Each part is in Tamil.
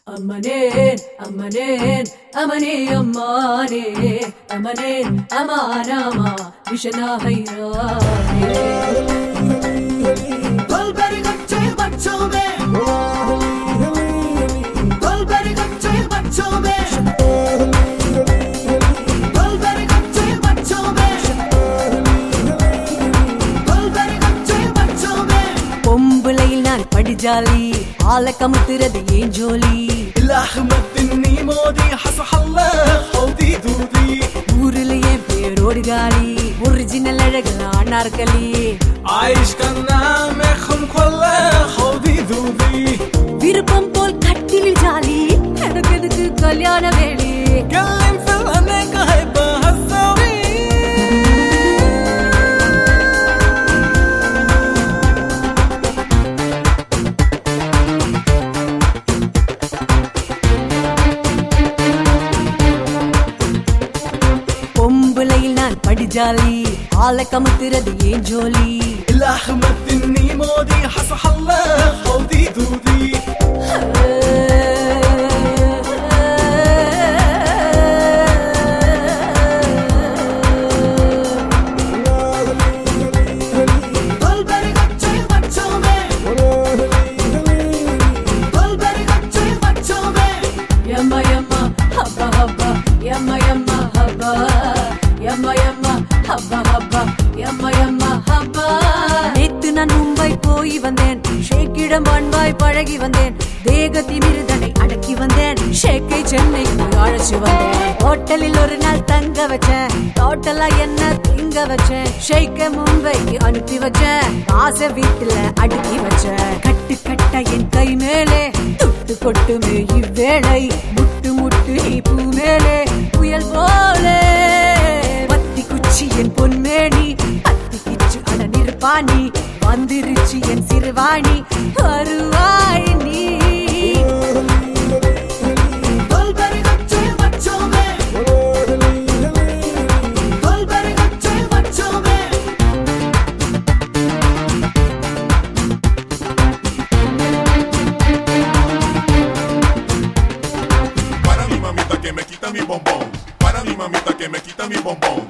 அம்மனேன் அம்மனேன் அமனே அம்மானே அமனேன் அமானாமா விஷனாகைரானே Golberi gacce bacciome Golberi gacce bacciome Golberi gacce bacciome Golberi gacce bacciome பொம்புலையில் நான் படிஜாலி ஆள கமுத்துறது ஏன் ஜோலி الأحمد إني مودي حصح الله حوضي دودي ஊருல என் பேரோடு காலி ஒரிஜினல் அழகு அனார்களி عايش كان نعمخهم كله حوضي دودي விருப்பம் போல் கட்டில் ஜாலி எனக்கு எதுக்கு கல்யாண வேலி كلم في الأنك هيبقى هالسوي பொம்புலையில் நான் படிஜாலி ஆள கமுத்துறது ஏன் ஜோலி الأحمد إني مودي حصح الله حوضي دودي Golberi gacce bacciome Golberi gacce bacciome Yamma yamma habba habba yamma yamma habba yamma yamma habba habba yamma yamma habba நேத்து நான் மும்பை போய் வந்தேன் ஷேக்கிடம் அன்பாய் பழகி வந்தேன் தேக திமிருதனை அடக்கி வந்தேன் ஷேக்கை சென்னைக்கு அழைச்சு வந்தேன் ஹோட்டலில் ஒரு நாள் தங்க வச்சேன் டோட்டலா என்ன திங்க வச்சேன் ஷேக்க மும்பைக்கு அனுப்பி வச்சேன் காசை வீட்டுல அடுக்கி வச்சேன் கட்டு கட்ட என் கை மேலே துட்டு கொட்டுமே இவ்வேளை முட்டு முட்டு நீ பூ மேலே புயல் போலே பத்தி குச்சி என் பொன்மேனி அத்தி கிச்சு அட நிற்பாணி வந்துருச்சு என் சிறுவாணி வருவாய் நீ Golberi gacce bacciome Golberi gacce bacciome Para mi mamita que me quita mi bombón. Para mi mamita que me quita mi bombón.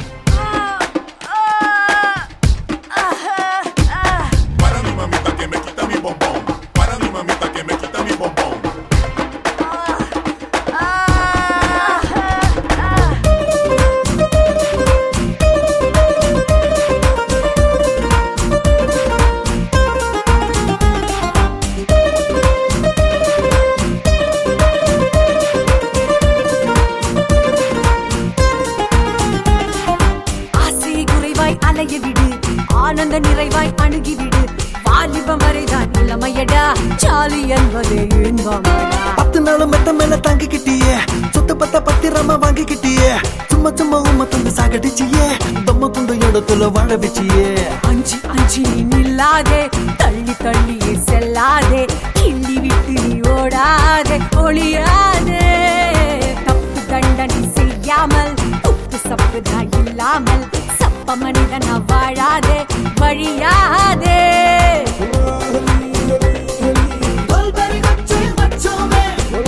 Para mi mamita que me quita mi bombón. Para mi mamita que me quita mi bombón. ஆசை குறைவாய் அலைய விடு ஆனந்த நிறைவாய் அணுகி விடு வாலிபம் வரைதான் இளமையடா சாலி என்பதே இன்பமடா பத்து நாளும் மெத்த மேல தாங்கிக்கிட்டியே சொத்து பத்த பத்திரமா வாங்கிக்கிட்டியே சும்மா சும்மா உம்ம துண்டு சாகடிச்சியே பொம்மை குண்டு இடத்துல வாழ வச்சியே அஞ்சு அஞ்சு நீ நில்லாதே தள்ளி தள்ளியே செல்லாதே கிள்ளி விட்டு நீ ஓடாதே ஒளியாதே தப்பு தண்டனை செய்யாமல் உப்பு சப்புதா இல்லாமல் சப்ப மனிதனா வாழாதே வழியாதே Golberi gacce bacciome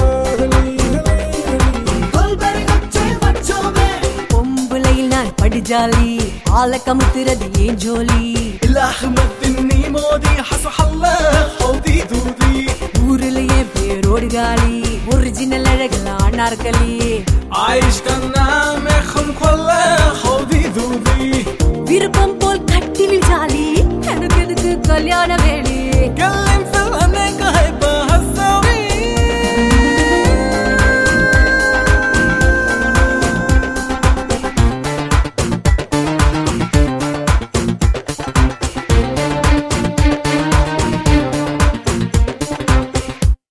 Golberi gacce bacciome பொம்புலையில் நான் படிஜாலி ஆள கமுத்துறது ஏன் ஜோலி الأحمد إني مودي حصح الله حوضي دودي ஊருல என் பேரோடு காலி ஒரிஜினல் அழகலா நாற்களி عايش كان